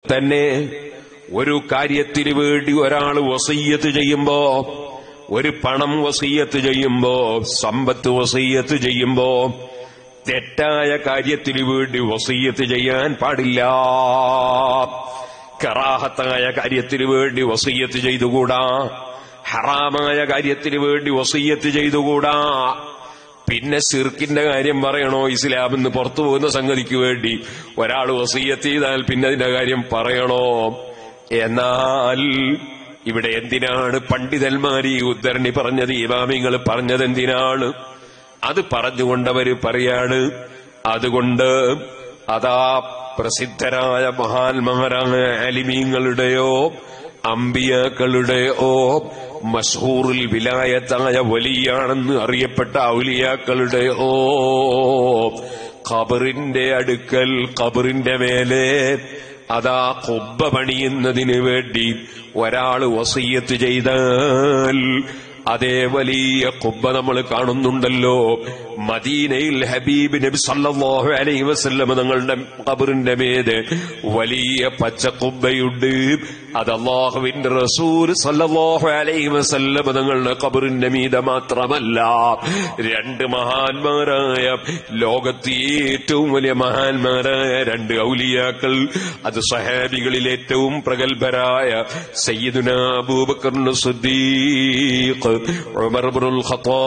തന്നെ ഒരു കാര്യത്തിന് വേണ്ടി ഒരാൾ വസയ്യത്ത് ചെയ്യുമ്പോ ഒരു പണം വസയ്യത്ത് ചെയ്യുമ്പോ സമ്പത്ത് വസയ്യത്ത് ചെയ്യുമ്പോ തെറ്റായ കാര്യത്തിന് വേണ്ടി വസയ്യത്ത് ചെയ്യാൻ പാടില്ല കറാഹത്തായ കാര്യത്തിന് വേണ്ടി വസയ്യത്ത് ചെയ്തുകൂടാ ഹറാമായ കാര്യത്തിന് വേണ്ടി വസയ്യത്ത് ചെയ്തുകൂടാ പിന്നെ സിർക്കിന്റെ കാര്യം പറയണോ ഇസ്ലാം എന്ന് പുറത്തു പോകുന്ന സംഗതിക്ക് വേണ്ടി ഒരാൾ വസീയത്ത് ചെയ്താൽ പിന്നെ അതിന്റെ കാര്യം പറയണോ എന്നാൽ ഇവിടെ എന്തിനാണ് പണ്ഡിതന്മാർ ഈ ഉദ്ധരണി പറഞ്ഞത് ഇമാമിങ്ങൾ പറഞ്ഞത് എന്തിനാണ് അത് പറഞ്ഞുകൊണ്ടവര് പറയാണ് അതുകൊണ്ട് അതാ പ്രസിദ്ധരായ മഹാന്മാരായ അലിമീങ്ങളുടെയോ അമ്പിയാക്കളുടെയോ മഷൂറിൽ വിലായത്തായ വലിയാണെന്ന് അറിയപ്പെട്ട ഔലിയാക്കളുടെയോ ഖബറിന്റെ അടുക്കൽ ഖബറിന്റെ മേലെ അതാ കൊബ്ബ പണിയുന്നതിന് വേണ്ടി ഒരാൾ വസയ്യത്ത് ചെയ്താൽ അതേ വലിയ കുബ്ബ നമ്മൾ കാണുന്നുണ്ടല്ലോ മദീനയിൽ ഹബീബ് നബി സല്ലല്ലാഹു അലൈഹി വസല്ലം തങ്ങളുടെ ഖബറിന്റെ മേത് വലിയ പച്ച കുബ്ബയുണ്ട് അത് അള്ളാഹുവിന്റെ റസൂൽ സല്ലല്ലാഹു അലൈഹി വസല്ലം തങ്ങളുടെ ഖബറിന്റെ മീത മാത്രമല്ല രണ്ട് മഹാന്മാരായ ലോകത്തെ ഏറ്റവും വലിയ മഹാന്മാരായ രണ്ട് ഔലിയാക്കൾ അത് സഹാബികളിൽ ഏറ്റവും പ്രഗത്ഭരായ Sayyiduna Abu Bakr Siddique Umar Ibnul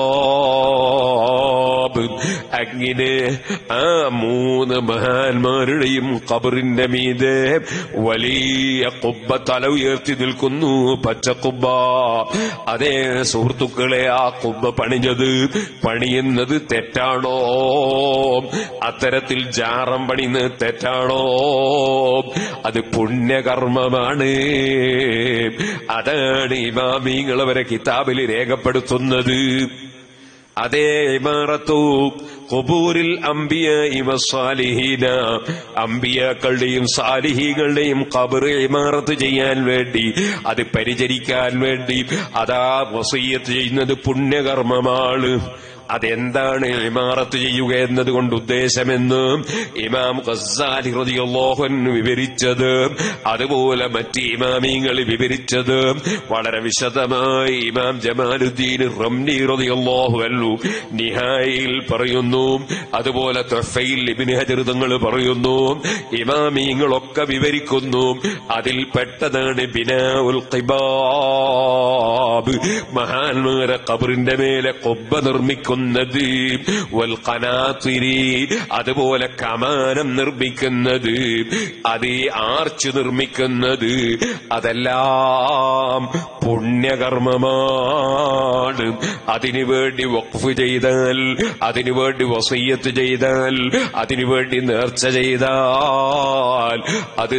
Khattab അങ്ങനെ ആ മൂന്ന് മഹാന്മാരുടെയും ഖബറിന്റെ മീതെ വലിയ കുബ്ബ തല ഉയർത്തി നിൽക്കുന്നു പച്ചക്കുബ്ബ അതേ സുഹൃത്തുക്കളെ ആ കുബ്ബ പണിഞ്ഞത് പണിയുന്നത് തെറ്റാണോ അത്തരത്തിൽ ജാറം പണിയുന്നത് തെറ്റാണോ അത് പുണ്യകർമ്മമാണ് അതാണ് ഇമാമീങ്ങൾ അവരെ കിതാബിൽ രേഖപ്പെടുത്തുന്നത് അതേ ഇമാറത്തു കുബൂരിൽ അംബിയ ഇവ സാലിഹീന അംബിയാക്കളുടെയും സാലിഹീകളുടെയും കബറ് ഇമാറത്ത് ചെയ്യാൻ വേണ്ടി അത് പരിചരിക്കാൻ വേണ്ടി അതാ വസയ്യത്ത് ചെയ്യുന്നത് പുണ്യകർമ്മമാണ് അതെന്താണ് ഇമാറത്ത് ചെയ്യുക എന്നതുകൊണ്ട് ഉദ്ദേശമെന്ന് ഇമാം ഖസാലി റളിയല്ലാഹു വിവരിച്ചത് അതുപോലെ മറ്റ് ഇമാമീങ്ങൾ വിവരിച്ചത് വളരെ വിശദമായി ഇമാം ജമാലുദ്ദീൻ റംനി റളിയല്ലാഹു അൻഹു നിഹായിൽ പറയുന്നു അതുപോലെ തൊഫയിൽ ഇബ്നു ഹജർ തങ്ങൾ പറയുന്നു ഇമാമീങ്ങളൊക്കെ വിവരിക്കുന്നു അതിൽ പെട്ടതാണ് ബിനാഉൽ ഖിബാബ് മഹാന്മാരെ ഖബറിന്റെ മേലെ കൊബ്ബ നിർമ്മിക്കുന്നത് വൽ ഖനാത്തിരി അതുപോലെ കമാനം നിർമ്മിക്കുന്നത് അത് ഈ ആർച്ച് നിർമ്മിക്കുന്നത് അതെല്ലാം പുണ്യകർമ്മമാണ് അതിനുവേണ്ടി വഖഫ് ചെയ്താൽ അതിനുവേണ്ടി വസയ്യത്ത് ചെയ്താൽ അതിനുവേണ്ടി നേർച്ച ചെയ്താൽ അത്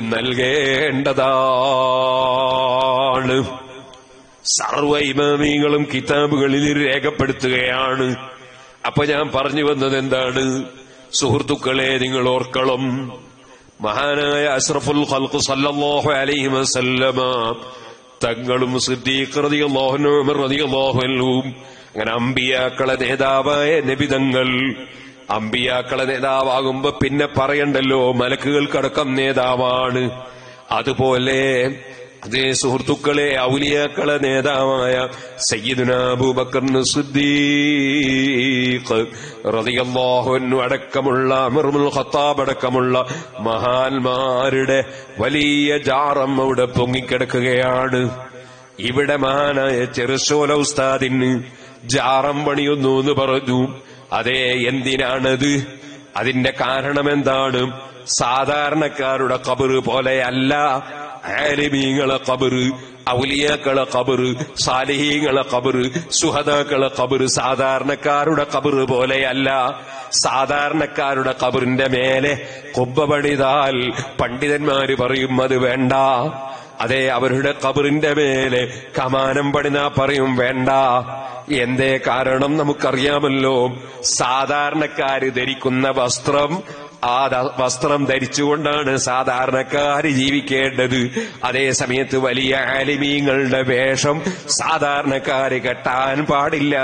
നൽകേണ്ടതാണ് സർവ ഇമാമികളും കിതാബുകളിൽ രേഖപ്പെടുത്തുകയാണ് അപ്പൊ ഞാൻ പറഞ്ഞു വന്നത് എന്താണ് സുഹൃത്തുക്കളെ നിങ്ങൾ ഓർക്കണം മഹാനായ അഷ്റഫുൽ ഖൽഖ് സല്ലല്ലാഹു അലൈഹി വസല്ലമ തങ്ങളും സിദ്ദീഖ് റളിയല്ലാഹു അൻഹു ഉമർ റളിയല്ലാഹു അൻഹും അങ്ങനെ അമ്പിയാക്കളെ നേതാവായ നബിതങ്ങൾ അമ്പിയാക്കളെ നേതാവാകുമ്പോ പിന്നെ പറയണ്ടല്ലോ മലക്കുകൾക്കടക്കം നേതാവാണ് അതുപോലെ അതേ സുഹൃത്തുക്കളെ ഔലിയാക്കളെ നേതാവായ സയ്യിദുന അബൂബക്കർ സിദ്ദീഖ് റളിയല്ലാഹു അൻഹു അടക്കമുള്ള അമറുൽ ഖത്താബ് അടക്കമുള്ള മഹാന്മാരുടെ വലിയ ജാറം അവിടെ പൊങ്ങിക്കിടക്കുകയാണ് ഇവിടെ മഹാനായ ചെറുശോല ഉസ്താദിന് ജാറം പണിയുന്നു എന്ന് പറഞ്ഞു അതെ എന്തിനാണത് അതിന്റെ കാരണം എന്താണ് സാധാരണക്കാരുടെ കബറ് പോലെയല്ല ആലിമീങ്ങളെ കബറ് ഔലിയാക്കളെ കബറ് സാലിഹീങ്ങളെ കബറ് സുഹദാക്കളെ കബറ് സാധാരണക്കാരുടെ കബറ് പോലെയല്ല സാധാരണക്കാരുടെ കബറിന്റെ മേലെ കുബ്ബ പണിതാൽ പണ്ഡിതന്മാര് പറയും അത് വേണ്ട അതെ അവരുടെ കബറിന്റെ മേലെ കമാനം പണിതാ പറയും വേണ്ട എന്തേ കാരണം നമുക്കറിയാമല്ലോ സാധാരണക്കാര് ധരിക്കുന്ന വസ്ത്രം ആ ദ- വസ്ത്രം ധരിച്ചുകൊണ്ടാണ് സാധാരണക്കാര് ജീവിക്കേണ്ടത് അതേ സമയത്ത് വലിയ ആലിമീങ്ങളുടെ വേഷം സാധാരണക്കാര് കെട്ടാൻ പാടില്ല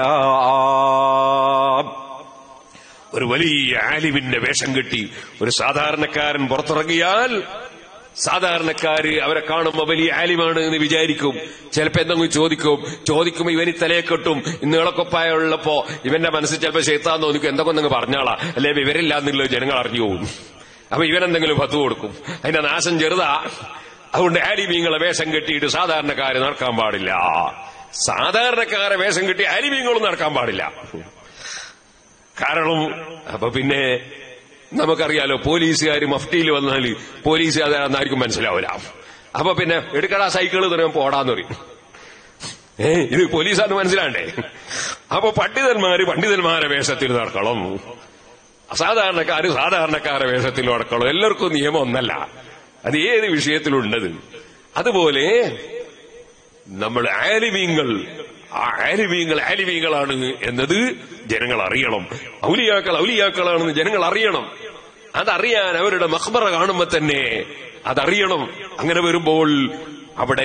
ഒരു വലിയ ആലിമിന്റെ വേഷം കെട്ടി ഒരു സാധാരണക്കാരൻ പുറത്തിറങ്ങിയാൽ സാധാരണക്കാര് അവരെ കാണുമ്പോ വലിയ ആലിമാണ് എന്ന് വിചാരിക്കും ചിലപ്പോ എന്തെങ്കിലും ചോദിക്കും ചോദിക്കുമ്പോ ഇവന് തലയെ കെട്ടും ഇന്നുകളക്കൊപ്പായ ഉള്ളപ്പോ ഇവന്റെ മനസ്സിൽ ചിലപ്പോ ചെയ്ത്താന്ന് തോന്നിക്കും എന്തൊക്കെ ഒന്നങ്ങ് പറഞ്ഞാളാ അല്ലെ വിവരില്ല എന്നുള്ളത് ജനങ്ങൾ അറിഞ്ഞു പോകും അപ്പൊ ഇവനെന്തെങ്കിലും പത്ത് കൊടുക്കും അതിന്റെ നാശം ചെറുതാ അതുകൊണ്ട് ആലിമീങ്ങളെ വേഷം കെട്ടിയിട്ട് സാധാരണക്കാര് നടക്കാൻ പാടില്ല സാധാരണക്കാരെ വേഷം കെട്ടി ആലിമീങ്ങളും നടക്കാൻ പാടില്ല കാരണം അപ്പൊ പിന്നെ നമുക്കറിയാലോ പോലീസുകാർ മഫ്റ്റിയിൽ വന്നാൽ പോലീസ് അതാണെന്നായിരിക്കും മനസ്സിലാവില്ല അപ്പൊ പിന്നെ എടുക്കടാ സൈക്കിള് തരുമ്പോൾ പോടാന്ന് പറയും ഏ ഇത് പോലീസാന്ന് മനസ്സിലാണ്ടേ അപ്പൊ പണ്ഡിതന്മാര് പണ്ഡിതന്മാരെ വേഷത്തിൽ നടക്കണം സാധാരണക്കാര് സാധാരണക്കാരെ വേഷത്തിൽ നടക്കണം എല്ലാവർക്കും നിയമം ഒന്നല്ല അത് ഏത് വിഷയത്തിലുണ്ടത് അതുപോലെ നമ്മൾ ആലിമീങ്ങൾ ആ ആലിമീങ്ങൾ ആലിമീങ്ങളാണ് എന്നത് ജനങ്ങൾ അറിയണം ഔലിയാക്കൾ ഔലിയാക്കളാണെന്ന് ജനങ്ങൾ അറിയണം അതറിയാൻ അവരുടെ മഹ്ബറ കാണുമ്പോ തന്നെ അതറിയണം അങ്ങനെ വരുമ്പോൾ അവിടെ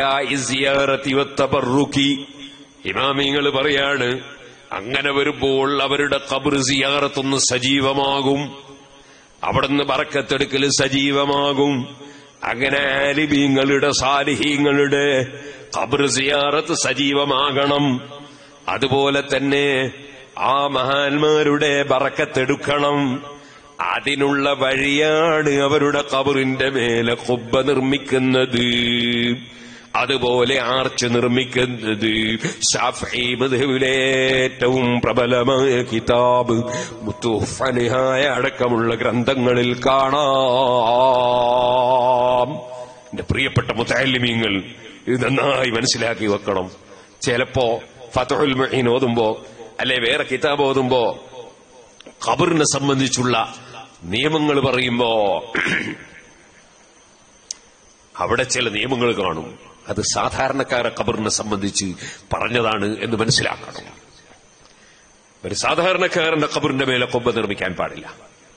ഇമാമിങ്ങൾ പറയാണ് അങ്ങനെ വരുമ്പോൾ അവരുടെ കബർ സിയാറത്തൊന്ന് സജീവമാകും അവിടുന്ന് ബറക്കത്തെടുക്കൽ സജീവമാകും അങ്ങനെ ആലിബീങ്ങളുടെ സാലിഹീങ്ങളുടെ ഖബർ സിയാറത്ത് സജീവമാകണം അതുപോലെ തന്നെ ആ മഹാന്മാരുടെ ബറക്കത്തെടുക്കണം അതിനുള്ള വഴിയാണ് അവരുടെ കബറിന്റെ മേലെ കുബ്ബ നിർമ്മിക്കുന്നത് അതുപോലെ ആർച്ച് നിർമ്മിക്കുന്നത് ഷാഫി മധുവിലെ ഏറ്റവും പ്രബലമായ കിതാബ് മുത്തുഫനിഹായ അടക്കമുള്ള ഗ്രന്ഥങ്ങളിൽ കാണാം എന്റെ പ്രിയപ്പെട്ട മുത്താലിമീങ്ങൾ ഇത് നന്നായി മനസ്സിലാക്കി വെക്കണം ചിലപ്പോ ഫതുൽ മഹീൻ ഓതുമ്പോ അല്ലെ വേറെ കിതാബ് ഓതുമ്പോ ഖബറിനെ സംബന്ധിച്ചുള്ള നിയമങ്ങൾ പറയുമ്പോ അവിടെ ചില നിയമങ്ങൾ കാണും അത് സാധാരണക്കാരെ ഖബറിനെ സംബന്ധിച്ച് പറഞ്ഞതാണ് എന്ന് മനസ്സിലാക്കണം ഒരു സാധാരണക്കാരന്റെ ഖബറിന്റെ മേലെ കൊമ്പ് നിർമ്മിക്കാൻ പാടില്ല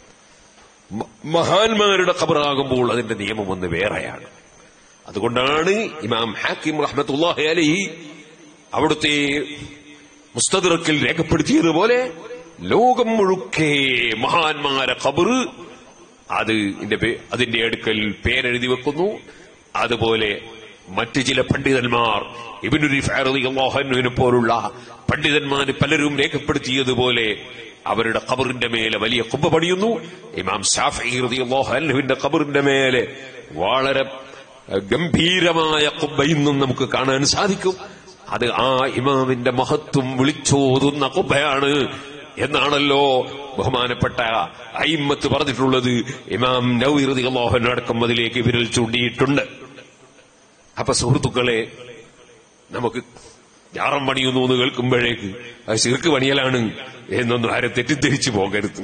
മ- മഹാന്മാരുടെ ഖബറാകുമ്പോൾ അതിന്റെ നിയമം ഒന്ന് വേറെയാണ് അതുകൊണ്ടാണ് ഇമാം ഹാക്കിം റഹ്മത്തുല്ലാഹി അലഹി അവിടുത്തെ മുസ്തദിറക്കിൽ രേഖപ്പെടുത്തിയതുപോലെ ലോകം മുഴുക്കെ മഹാന്മാരെ ഖബറ് അത് ഇതിന്റെ പേ- അതിന്റെ അടുക്കൽ പേരെഴുതി വെക്കുന്നു അതുപോലെ മറ്റു ചില പണ്ഡിതന്മാർ ഇബിനുനെ പോലുള്ള പണ്ഡിതന്മാർ പലരും രേഖപ്പെടുത്തിയതുപോലെ അവരുടെ ഖബറിന്റെ മേലെ വലിയ കുമ്പ പണിയുന്നു ഇമാം ഷാഫി റളിയല്ലാഹുവിന്റെ ഖബറിന്റെ മേലെ വളരെ ഗംഭീരമായ കുബ്ബ ഇന്നും നമുക്ക് കാണാൻ സാധിക്കും അത് ആ ഇമാമിന്റെ മഹത്വം വിളിച്ചോതുന്ന കുബ്ബയാണ് എന്നാണല്ലോ ബഹുമാനപ്പെട്ട അയിമ്മത്ത് പറഞ്ഞിട്ടുള്ളത് ഇമാം നവീർതി മോഹൻ അടക്കം അതിലേക്ക് വിരൽ ചൂണ്ടിയിട്ടുണ്ട് അപ്പൊ സുഹൃത്തുക്കളെ നമുക്ക് ജാറം പണിയുന്നു എന്ന് കേൾക്കുമ്പോഴേക്ക് അത് ശിർക്ക് പണിയലാണ് എന്നൊന്നും ആരും തെറ്റിദ്ധരിച്ചു പോകരുത്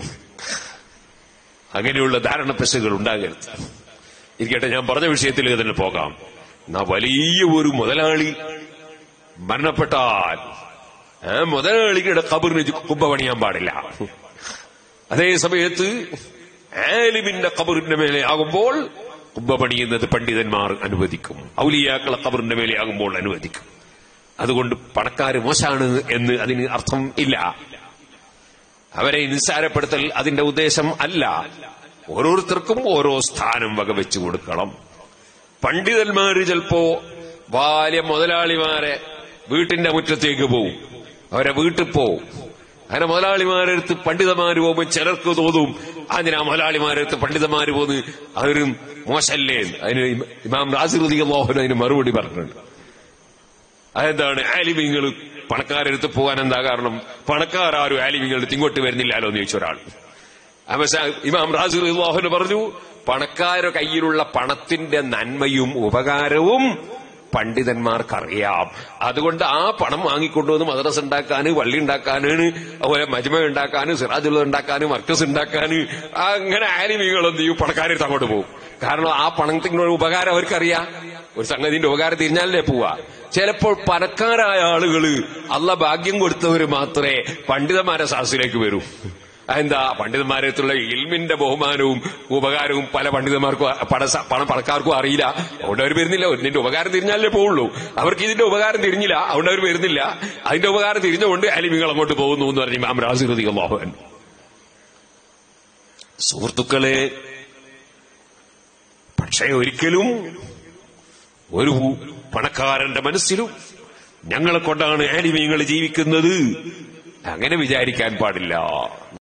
അങ്ങനെയുള്ള ധാരണ പെശകൾ ഉണ്ടാകരുത് ഇരിക്കട്ടെ ഞാൻ പറഞ്ഞ വിഷയത്തിലേക്ക് തന്നെ പോകാം നാ വലിയ ഒരു മുതലാളി മരണപ്പെട്ടാൽ ആ മുതലാളിയുടെ കബറിന് കുമ്പ പണിയാൻ പാടില്ല അതേ സമയത്ത് ആലിമിന്റെ കബറിന്റെ മേലെ ആകുമ്പോൾ കുമ്പ പണിയുന്നത് പണ്ഡിതന്മാർ അനുവദിക്കും ഔലിയാക്കളെ കബറിന്റെ മേലെ ആകുമ്പോൾ അനുവദിക്കും അതുകൊണ്ട് പണക്കാര് മോശാണ് എന്ന് അതിന് അർത്ഥം ഇല്ല അവരെ നിസ്സാരപ്പെടുത്തൽ അതിന്റെ ഉദ്ദേശം അല്ല ഓരോരുത്തർക്കും ഓരോ സ്ഥാനം വകവെച്ചു കൊടുക്കണം പണ്ഡിതന്മാര് ചിലപ്പോ വലിയ മുതലാളിമാരെ വീട്ടിന്റെ മുറ്റത്തേക്ക് പോവും അവരെ വീട്ടിൽ പോവും അങ്ങനെ മുതലാളിമാരെടുത്ത് പണ്ഡിതന്മാര് പോകുമ്പോൾ ചിലർക്ക് തോന്നും അതിനാ മുതലാളിമാരെടുത്ത് പണ്ഡിതന്മാര് പോന്ന് അതൊരു മോശല്ലേ അതിന് ഇമാം റാസിറുദി മോഹൻ അതിന് മറുപടി പറഞ്ഞിട്ടുണ്ട് അതെന്താണ് ആലിമീങ്ങൾ പണക്കാരെടുത്ത് പോകാൻ എന്താ കാരണം പണക്കാരും ആലിമീങ്ങളെടുത്ത് ഇങ്ങോട്ട് വരുന്നില്ലല്ലോ എന്ന് ചോദിച്ച ഒരാൾ അപ്പൊ സ- ഇമാം റാസി റളിയല്ലാഹു പറഞ്ഞു പണക്കാരുടെ കയ്യിലുള്ള പണത്തിന്റെ നന്മയും ഉപകാരവും പണ്ഡിതന്മാർക്കറിയാം അതുകൊണ്ട് ആ പണം വാങ്ങിക്കൊണ്ടുവന്ന് മദ്രസ ഉണ്ടാക്കാന് പള്ളി ഉണ്ടാക്കാനാണ് അതുപോലെ മജ്മ ഉണ്ടാക്കാന് സിറാജുള്ള ഉണ്ടാക്കാന് മർക്കസ് ഉണ്ടാക്കാന് അങ്ങനെ ആലിമികൾ എന്ത് ചെയ്യും പണക്കാരെടുത്ത് അങ്ങോട്ട് പോകും കാരണം ആ പണത്തിന്റെ ഉപകാരം അവർക്കറിയാം ഒരു സംഗതിന്റെ ഉപകാരം തിരിഞ്ഞാലേ പോവാ ചിലപ്പോൾ പണക്കാരായ ആളുകള് അല്ല ഭാഗ്യം കൊടുത്തവര് മാത്രമേ പണ്ഡിതന്മാരെ സാഹസിലേക്ക് വരൂ എന്താ പണ്ഡിതന്മാരത്തുള്ള ഇൽമിന്റെ ബഹുമാനവും ഉപകാരവും പല പണ്ഡിതന്മാർക്കും പണ പണം പണക്കാർക്കും അറിയില്ല അതുകൊണ്ട് അവർ വരുന്നില്ല ഇതിന്റെ ഉപകാരം തിരിഞ്ഞാലേ പോവുള്ളൂ അവർക്ക് ഇതിന്റെ ഉപകാരം തിരിഞ്ഞില്ല അതുകൊണ്ട് അവർ വരുന്നില്ല അതിന്റെ ഉപകാരം തിരിഞ്ഞുകൊണ്ട് അലിമികൾ അങ്ങോട്ട് പോകുന്നു എന്ന് പറഞ്ഞ് ഇമാം റാസിറുദി മോഹൻ സുഹൃത്തുക്കളെ പക്ഷേ ഒരിക്കലും ഒരു പണക്കാരന്റെ മനസ്സിലും ഞങ്ങളെ കൊണ്ടാണ് ആലിമീങ്ങൾ ജീവിക്കുന്നത് അങ്ങനെ വിചാരിക്കാൻ പാടില്ല